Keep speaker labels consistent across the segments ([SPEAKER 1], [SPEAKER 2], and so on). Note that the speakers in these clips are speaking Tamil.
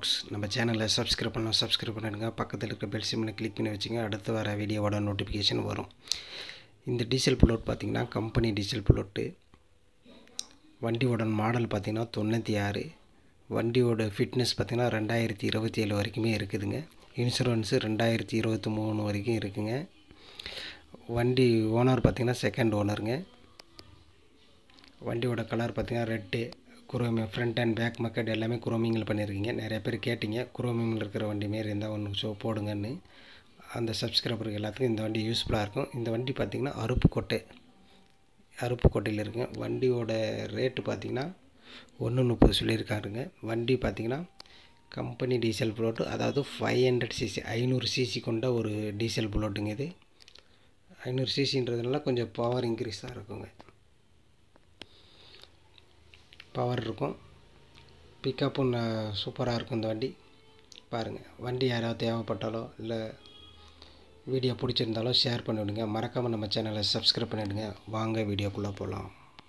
[SPEAKER 1] vlogs நம்ம சேனலில் சப்ஸ்கிரைப் பண்ணலாம் சப்ஸ்கிரைப் பண்ணிடுங்க பக்கத்தில் இருக்கிற பெல் சிம்மில் கிளிக் பண்ணி வச்சுங்க அடுத்து வர வீடியோவோட நோட்டிஃபிகேஷன் வரும் இந்த டீசல் புல்லோட் பார்த்திங்கன்னா கம்பெனி டீசல் புல்லோட்டு வண்டியோட மாடல் பார்த்திங்கன்னா தொண்ணூற்றி ஆறு வண்டியோட ஃபிட்னஸ் பார்த்திங்கன்னா ரெண்டாயிரத்தி இருபத்தி ஏழு வரைக்குமே இருக்குதுங்க இன்சூரன்ஸு ரெண்டாயிரத்தி இருபத்தி மூணு வரைக்கும் இருக்குங்க வண்டி ஓனர் பார்த்திங்கன்னா செகண்ட் ஓனருங்க வண்டியோட கலர் பார்த்திங்கன்னா ரெட்டு குரோமி ஃப்ரண்ட் அண்ட் பேக் மக்கெட் எல்லாமே குரோமிங்கில் பண்ணியிருக்கீங்க நிறைய பேர் கேட்டிங்க குரோமிங்கில் இருக்கிற வண்டி மாரி இருந்தால் ஒன்று ஷோ போடுங்கன்னு அந்த சப்ஸ்கிரைபருக்கு எல்லாத்துக்கும் இந்த வண்டி யூஸ்ஃபுல்லாக இருக்கும் இந்த வண்டி பார்த்திங்கன்னா அருப்புக்கோட்டை அருப்புக்கோட்டையில் இருக்குங்க வண்டியோட ரேட்டு பார்த்திங்கன்னா ஒன்று முப்பது சொல்லியிருக்காருங்க வண்டி பார்த்திங்கன்னா கம்பெனி டீசல் புலோட்டு அதாவது ஃபைவ் ஹண்ட்ரட் சிசி ஐநூறு சிசி கொண்ட ஒரு டீசல் புலோட்டுங்க இது ஐநூறு சிசின்றதுனால கொஞ்சம் பவர் இன்க்ரீஸாக இருக்குங்க பவர் இருக்கும் பிக்கப்பும் சூப்பராக இருக்கும் இந்த வண்டி பாருங்கள் வண்டி யாராவது தேவைப்பட்டாலோ இல்லை வீடியோ பிடிச்சிருந்தாலும் ஷேர் பண்ணிவிடுங்க மறக்காமல் நம்ம சேனலை சப்ஸ்கிரைப் பண்ணிவிடுங்க வாங்க வீடியோக்குள்ளே போகலாம்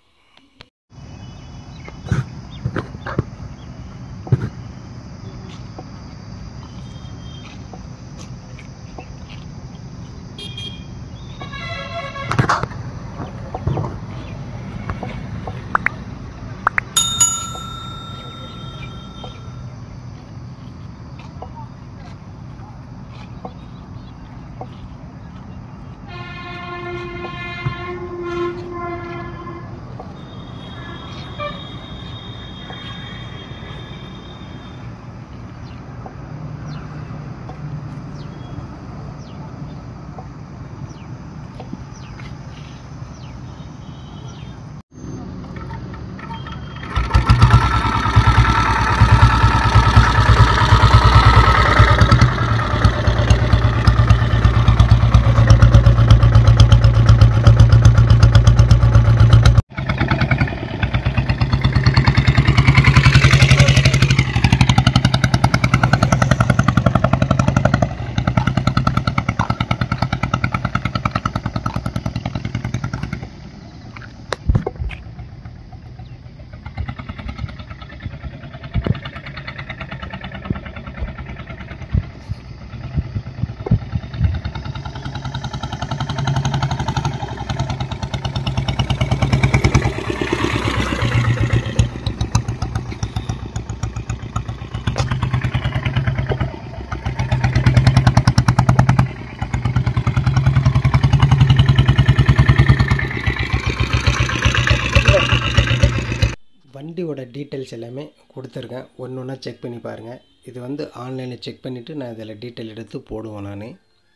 [SPEAKER 1] வண்டியோட டீட்டெயில்ஸ் எல்லாமே கொடுத்துருக்கேன் ஒன்று ஒன்றா செக் பண்ணி பாருங்கள் இது வந்து ஆன்லைனில் செக் பண்ணிவிட்டு நான் இதில் டீட்டெயில் எடுத்து போடுவேன் நான்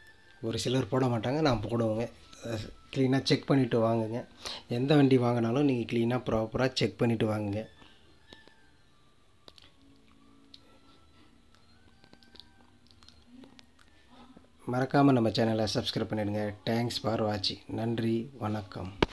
[SPEAKER 1] ஒரு சிலர் போட மாட்டாங்க நான் போடுவேங்க க்ளீனாக செக் பண்ணிவிட்டு வாங்குங்க எந்த வண்டி வாங்கினாலும் நீங்கள் க்ளீனாக ப்ராப்பராக செக் பண்ணிவிட்டு வாங்குங்க மறக்காமல் நம்ம சேனலை சப்ஸ்கிரைப் பண்ணிவிடுங்க தேங்க்ஸ் ஃபார் வாட்சிங் நன்றி வணக்கம்